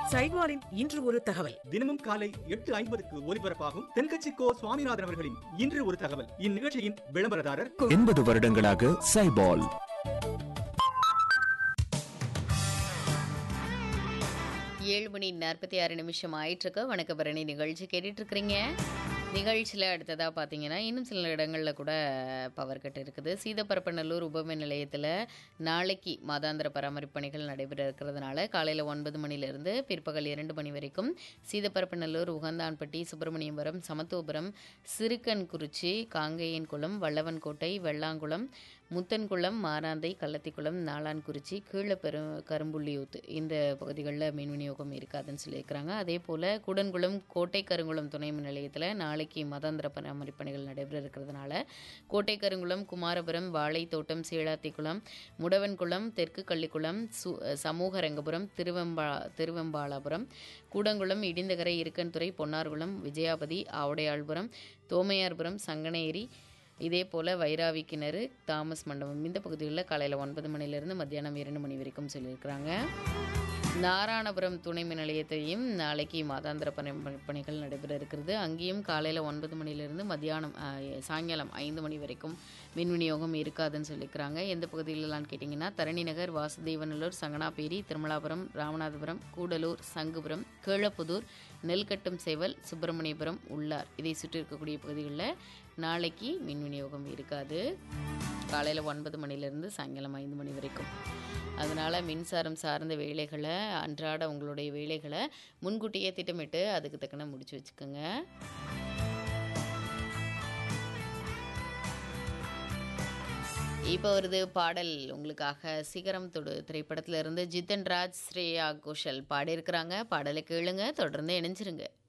சைவாரின் இன்று ஒரு தகவல் தினமும் காலை எட்டு ஐம்பதுக்கு ஒலிபரப்பாகும் தென்கட்சி கோ சுவாமிநாதன் அவர்களின் இன்று ஒரு தகவல் இந்நிகழ்ச்சியின் விளம்பரதாரர் எண்பது வருடங்களாக சைபால் ஏழு மணி நாற்பத்தி ஆறு நிமிஷம் ஆயிட்டிருக்கு வணக்க பரணி நிகழ்ச்சி கேட்டுட்டு இருக்கிறீங்க நிகழ்ச்சியில் அடுத்ததாக பார்த்தீங்கன்னா இன்னும் சில இடங்களில் கூட பவர் கட் இருக்குது சீதப்பரப்பநல்லூர் உபமின் நிலையத்தில் நாளைக்கு மாதாந்திர பராமரிப்பு பணிகள் நடைபெற இருக்கிறதுனால காலையில் ஒன்பது மணிலேருந்து பிற்பகல் இரண்டு மணி வரைக்கும் சீதப்பரப்பநல்லூர் உகந்தான்பட்டி சுப்பிரமணியபுரம் சமத்துவபுரம் சிறுக்கன்குறிச்சி காங்கேயன்குளம் வல்லவன்கோட்டை வெள்ளாங்குளம் முத்தன்குளம் மாராந்தை கள்ளத்திக்குளம் நாளான்குறிச்சி கீழே பெரு கரும்புள்ளியூத்து இந்த பகுதிகளில் மின் விநியோகம் இருக்காதுன்னு சொல்லியிருக்கிறாங்க அதே போல் கூடன்குளம் கோட்டை கருங்குளம் துணை மின் நிலையத்தில் நாளைக்கு மதாந்திர பராமரிப்பு பணிகள் நடைபெற இருக்கிறதுனால கோட்டை கருங்குளம் குமாரபுரம் வாழைத்தோட்டம் சீழாத்திக்குளம் முடவன்குளம் தெற்கு கள்ளிக்குளம் சு சமூகரங்கபுரம் திருவெம்பா திருவெம்பாலாபுரம் கூடங்குளம் இடிந்தகரை இருக்கன்துறை பொன்னார்குளம் விஜயாபதி ஆவுடையாள்புரம் தோமையார்புரம் சங்கனேரி இதே போல் வைராவி கிணறு தாமஸ் மண்டபம் இந்த பகுதிகளில் காலையில் ஒன்பது மணிலேருந்து மத்தியானம் இரண்டு மணி வரைக்கும் சொல்லியிருக்கிறாங்க நாராயணபுரம் துணை மின் நிலையத்தையும் நாளைக்கு மாதாந்திர பணி பணிகள் நடைபெற இருக்கிறது அங்கேயும் காலையில் ஒன்பது மணிலேருந்து மத்தியானம் ஆ, சாயங்காலம் ஐந்து மணி வரைக்கும் மின் விநியோகம் இருக்காதுன்னு சொல்லியிருக்கிறாங்க எந்த பகுதியிலலாம் கேட்டிங்கன்னா தரணி நகர் வாசுதேவநல்லூர் சங்கனாபேரி திருமலாபுரம் ராமநாதபுரம் கூடலூர் சங்குபுரம் கீழப்புதூர் நெல்கட்டும் சேவல் சுப்பிரமணியபுரம் உள்ளார் இதை சுற்றி இருக்கக்கூடிய பகுதிகளில் நாளைக்கு மின் விநியோகம் இருக்காது காலையில் ஒன்பது மணிலேருந்து சாயங்காலம் ஐந்து மணி வரைக்கும் அதனால் மின்சாரம் சார்ந்த வேலைகளை அன்றாட உங்களுடைய வேலைகளை முன்கூட்டியே திட்டமிட்டு அதுக்கு தக்கன முடிச்சு வச்சுக்கோங்க இப்போ வருது பாடல் உங்களுக்காக சிகரம் தொடு திரைப்படத்துல இருந்து ஜித்தன் ராஜ் ஸ்ரேயா கோஷல் பாடியிருக்கிறாங்க பாடலை கேளுங்க தொடர்ந்து இணைஞ்சிருங்க